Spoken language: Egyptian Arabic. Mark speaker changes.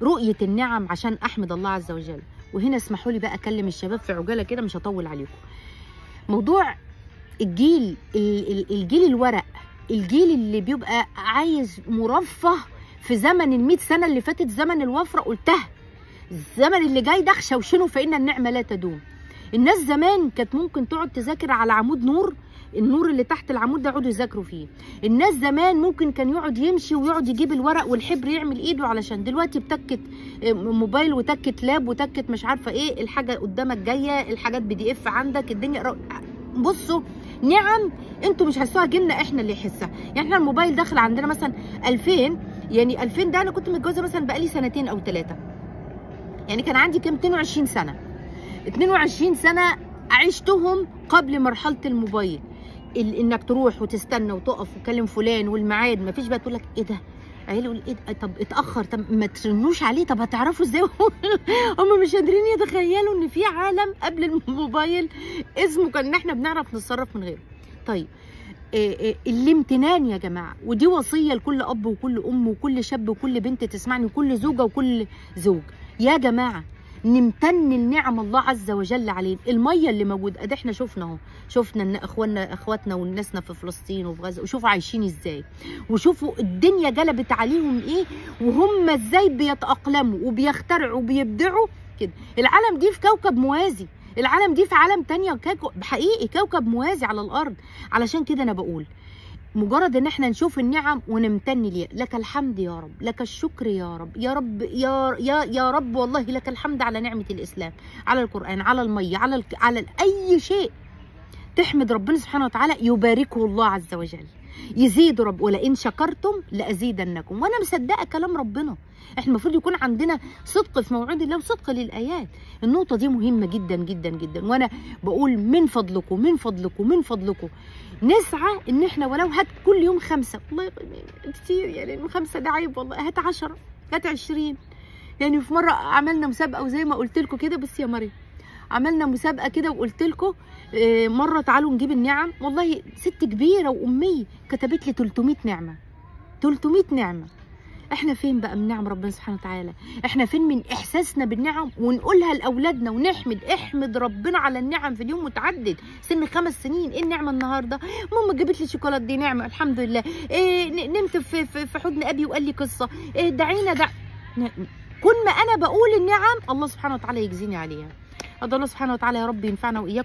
Speaker 1: رؤيه النعم عشان احمد الله عز وجل وهنا اسمحوا لي بقى اكلم الشباب في عجاله كده مش هطول عليكم موضوع الجيل ال- ال- الجيل الورق الجيل اللي بيبقى عايز مرفه في زمن ال سنه اللي فاتت زمن الوفره قلتها الزمن اللي جاي ده شوشنه فان النعمه لا تدوم الناس زمان كانت ممكن تقعد تذاكر على عمود نور النور اللي تحت العمود ده يقعدوا يذاكروا فيه الناس زمان ممكن كان يقعد يمشي ويقعد يجيب الورق والحبر يعمل ايده علشان دلوقتي بتكت موبايل وتكت لاب وتكت مش عارفه ايه الحاجه قدامك جايه الحاجات بي دي اف عندك الدنيا رو... بصوا نعم انتوا مش حاسوها جيلنا احنا اللي يحسها يعني احنا الموبايل داخل عندنا مثلا 2000 يعني 2000 ده انا كنت متجوزه مثلا بقالي سنتين او ثلاثه يعني كان عندي كام 22 سنه 22 سنه عشتهم قبل مرحله الموبايل ال- انك تروح وتستنى وتقف وتكلم فلان والميعاد مفيش بقى تقول لك ايه ده عيل يقول ايه ده؟ طب اتاخر طب ما ترنوش عليه طب هتعرفوا ازاي هم مش قادرين يتخيلوا ان في عالم قبل الموبايل اسمه كان ان احنا بنعرف نتصرف من غيره طيب إيه إيه الامتنان يا جماعه ودي وصيه لكل اب وكل ام وكل شاب وكل بنت تسمعني وكل زوجه وكل زوج يا جماعه نمتن لنعم الله عز وجل علينا الميه اللي موجوده ادي احنا شفنا اهو شفنا ان اخواننا اخواتنا والناسنا في فلسطين وفي غزه وشوفوا عايشين ازاي وشوفوا الدنيا جلبت عليهم ايه وهم ازاي بيتاقلموا وبيخترعوا وبيبدعوا كده العالم دي في كوكب موازي العالم دي في عالم تانية كوكب حقيقي كوكب موازي على الارض علشان كده انا بقول مجرد ان احنا نشوف النعم ونمتن ليها لك الحمد يا رب لك الشكر يا رب يا رب يا يا يا رب والله لك الحمد على نعمه الاسلام على القران على الميه على ال... على ال- اي شيء تحمد ربنا سبحانه وتعالى يباركه الله عز وجل يزيد رب ولئن شكرتم لازيدنكم وانا مصدقه كلام ربنا احنا المفروض يكون عندنا صدق في موعد الله وصدق للايات النقطه دي مهمه جدا جدا جدا وانا بقول من فضلكم من فضلكم من فضلكم نسعى ان احنا ولو هات كل يوم خمسه والله يغ- كتير يعني خمسه ده عيب والله هات عشرة هات عشرين يعني في مره عملنا مسابقه وزي ما قلت لكم كده بس يا مريم عملنا مسابقه كده وقلت لكم آه، مره تعالوا نجيب النعم والله ست كبيره واميه كتبت لي 300 نعمه 300 نعمه احنا فين بقى من نعم ربنا سبحانه وتعالى احنا فين من احساسنا بالنعم ونقولها لاولادنا ونحمد احمد ربنا على النعم في اليوم متعدد سن خمس سنين ايه النعمه النهارده ماما جابت لي شوكولاته دي نعمه الحمد لله إيه ن- نمت في, في, في حضن ابي وقال لي قصه إيه دعينا دع ن- كل ما انا بقول النعم الله سبحانه وتعالى يجزيني عليها أدعو الله سبحانه وتعالى يا رب ينفعنا واياكم